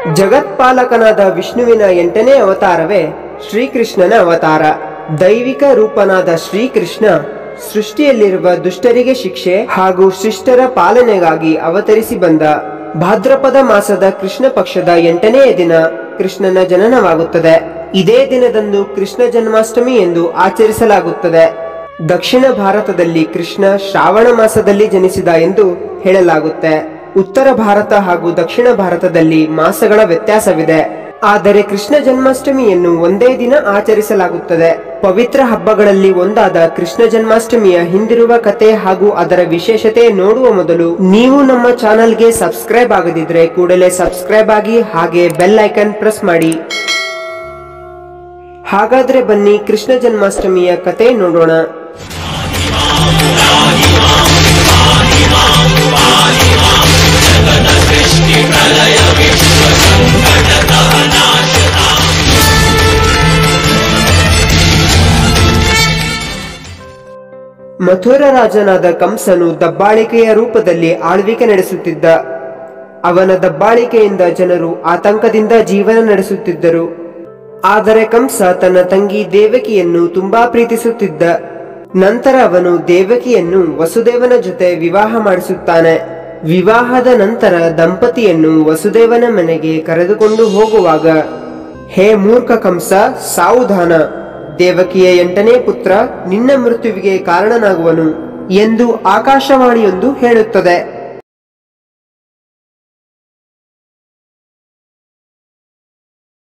ಜಗತ್ಪಾಲಕನಾದ ವಿಷ್ಣುವಿನ ಎಂಟನೇ ಅವತಾರವೇ ಶ್ರೀಕೃಷ್ಣನ ಅವತಾರ ದೈವಿಕ ರೂಪನಾದ ಶ್ರೀಕೃಷ್ಣ ಸೃಷ್ಟಿಯಲ್ಲಿರುವ ದುಷ್ಟರಿಗೆ ಶಿಕ್ಷೆ ಹಾಗೂ ಶಿಷ್ಟರ ಪಾಲನೆಗಾಗಿ ಅವತರಿಸಿ ಬಂದ ಭಾದ್ರಪದ ಮಾಸದ ಕೃಷ್ಣ ಪಕ್ಷದ ಎಂಟನೆಯ ದಿನ ಕೃಷ್ಣನ ಜನನವಾಗುತ್ತದೆ ಇದೇ ದಿನದಂದು ಕೃಷ್ಣ ಜನ್ಮಾಷ್ಟಮಿ ಎಂದು ಆಚರಿಸಲಾಗುತ್ತದೆ ದಕ್ಷಿಣ ಭಾರತದಲ್ಲಿ ಕೃಷ್ಣ ಶ್ರಾವಣ ಮಾಸದಲ್ಲಿ ಜನಿಸಿದ ಎಂದು ಹೇಳಲಾಗುತ್ತೆ ಉತ್ತರ ಭಾರತ ಹಾಗೂ ದಕ್ಷಿಣ ಭಾರತದಲ್ಲಿ ಮಾಸಗಳ ವ್ಯತ್ಯಾಸವಿದೆ ಆದರೆ ಕೃಷ್ಣ ಜನ್ಮಾಷ್ಟಮಿಯನ್ನು ಒಂದೇ ದಿನ ಆಚರಿಸಲಾಗುತ್ತದೆ ಪವಿತ್ರ ಹಬ್ಬಗಳಲ್ಲಿ ಒಂದಾದ ಕೃಷ್ಣ ಜನ್ಮಾಷ್ಟಮಿಯ ಹಿಂದಿರುವ ಕತೆ ಹಾಗೂ ಅದರ ವಿಶೇಷತೆ ನೋಡುವ ಮೊದಲು ನೀವು ನಮ್ಮ ಚಾನಲ್ಗೆ ಸಬ್ಸ್ಕ್ರೈಬ್ ಆಗದಿದ್ರೆ ಕೂಡಲೇ ಸಬ್ಸ್ಕ್ರೈಬ್ ಆಗಿ ಹಾಗೆ ಬೆಲ್ ಐಕನ್ ಪ್ರೆಸ್ ಮಾಡಿ ಹಾಗಾದ್ರೆ ಬನ್ನಿ ಕೃಷ್ಣ ಜನ್ಮಾಷ್ಟಮಿಯ ಕತೆ ನೋಡೋಣ ಮಥುರ ರಾಜನಾದ ಕಂಸನು ದಬ್ಬಾಳಿಕೆಯ ರೂಪದಲ್ಲಿ ಆಳ್ವಿಕೆ ನಡೆಸುತ್ತಿದ್ದ ಅವನ ದಬ್ಬಾಳಿಕೆಯಿಂದ ಜನರು ಆತಂಕದಿಂದ ಜೀವನ ನಡೆಸುತ್ತಿದ್ದರು ಆದರೆ ಕಂಸ ತನ್ನ ತಂಗಿ ದೇವಕಿಯನ್ನು ತುಂಬಾ ಪ್ರೀತಿಸುತ್ತಿದ್ದ ನಂತರ ಅವನು ದೇವಕಿಯನ್ನು ವಸುದೇವನ ಜೊತೆ ವಿವಾಹ ಮಾಡಿಸುತ್ತಾನೆ ವಿವಾಹದ ನಂತರ ದಂಪತಿಯನ್ನು ವಸುದೇವನ ಮನೆಗೆ ಕರೆದುಕೊಂಡು ಹೋಗುವಾಗ ಹೇ ಮೂರ್ಖ ಕಂಸ ಸಾವುಧಾನ ದೇವಕಿಯ ಎಂಟನೇ ಪುತ್ರ ನಿನ್ನ ಮೃತ್ಯುವಿಗೆ ಕಾರಣನಾಗುವನು ಎಂದು ಆಕಾಶವಾಣಿಯೊಂದು ಹೇಳುತ್ತದೆ